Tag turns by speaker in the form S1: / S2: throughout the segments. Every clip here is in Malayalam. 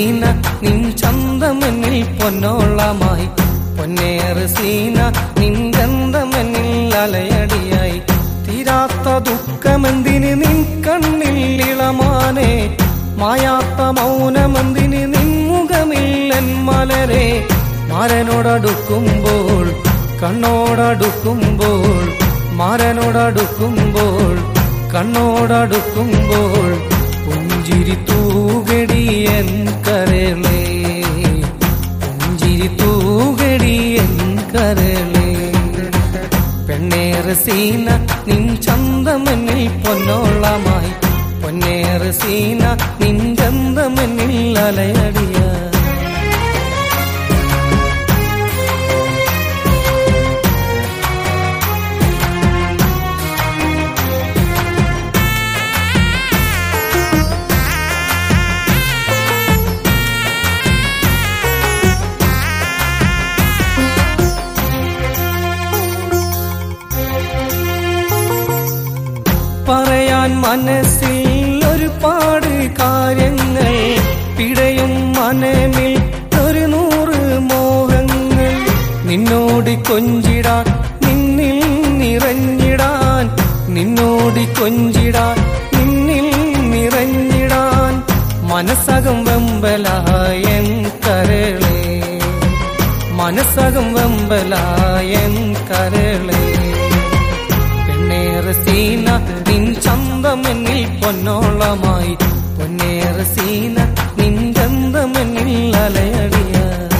S1: സീന നിൻ ചന്തമെന്നിൽ പൊന്നോളമായി പൊന്നേറ് സീന നിൻ ഗന്ധമെന്നിൽ അലയടിയായി തീരാത്ത ദുഃഖമെന്തിന് നിൻ കണ്ണിൽ ഇളമാനെ മായാത്ത മൗനമെന്തിന് നിൻ മുഖമില്ലൻ മലരെ മാരനോടടുക്കുമ്പോൾ കണ്ണോടടുക്കുമ്പോൾ മാരനോടടുക്കുമ്പോൾ കണ്ണോടടുക്കുമ്പോൾ പുഞ്ചിരി തൂകടി എൻ കരളേ പുഞ്ചിരി തൂകടി എൻ കരളേ പെണ്ണേറ് സീന നിൻ ചന്തമെന്നിൽ പൊന്നോളമായി പൊന്നേറ് സീന നിൻ ചന്തമെന്നിൽ അലയടിയ പറയാൻ മനസ്സിൽ ഒരുപാട് കാര്യങ്ങൾ പിടയും മനമിൽ ഒരു നൂറ് മോഹങ്ങൾ നിന്നോട് കൊഞ്ചിടാൻ നിന്നിൽ നിറഞ്ഞിടാൻ നിന്നോട് കൊഞ്ചിടാൻ നിന്നിൽ നിറഞ്ഞിടാൻ മനസ്സകം വെമ്പലായൻ കരളേ മനസ്സകം വെമ്പലായൻ കരളേ പെണ്ണേറ് സീന നിൻ ചന്തമെന്നിൽ പൊന്നോളമായി പൊന്നേറ് സീന നിൻ ഗന്ധമെന്നിൽ അലയടിയ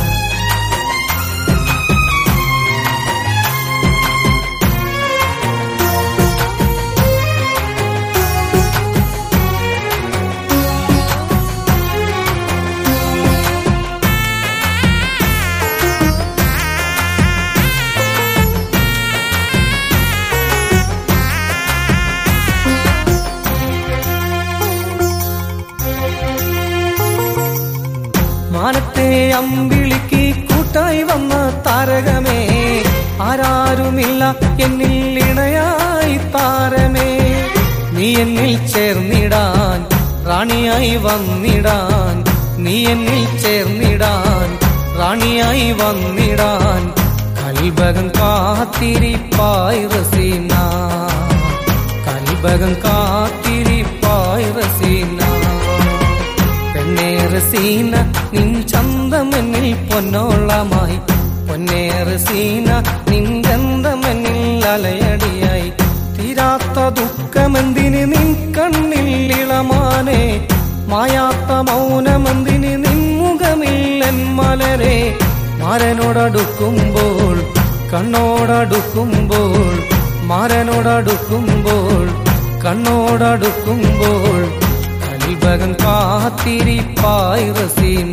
S1: മാനത്തെ അമ്പിളിക്ക് കൂട്ടായി വന്ന താരകമേ ആരാരുമില്ല എന്നിൽ ഇണയായി താരമേ നീ എന്നിൽ ചേർന്നിടാൻ റാണിയായി വന്നിടാൻ നീ എന്നിൽ ചേർന്നിടാൻ റാണിയായി വന്നിടാൻ കൽബകം കാത്തിരിപ്പായി റസീന കൽബകം കാത്തിരിപ്പായി റസീന പെണ്ണേറ് സീന നിൻ ചന്തമെന്നിൽ പൊന്നോളമായി പൊന്നേറ് സീന നിൻ ഗന്ധമെന്നിൽ അലയടിയായി തീരാത്ത ദുഃഖമെന്തിന് നിൻ കണ്ണിൽ ഇളമാനെ മായാത്ത മൗനമെന്തിന് നിൻ മുഖമില്ലൻ മലരെ മാരനോടടുക്കുമ്പോൾ കണ്ണോടടുക്കുമ്പോൾ മാരനോടടുക്കുമ്പോൾ കണ്ണോടടുക്കുമ്പോൾ കൽബകം കാത്തിരിപ്പായി റസീന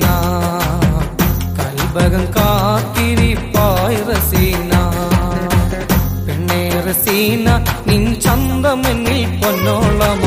S1: കൽബകം കാത്തിരിപ്പായി റസീന പെണ്ണേ റസീന നിൻ ചന്തമെന്നിൽ പൊന്നോളമായി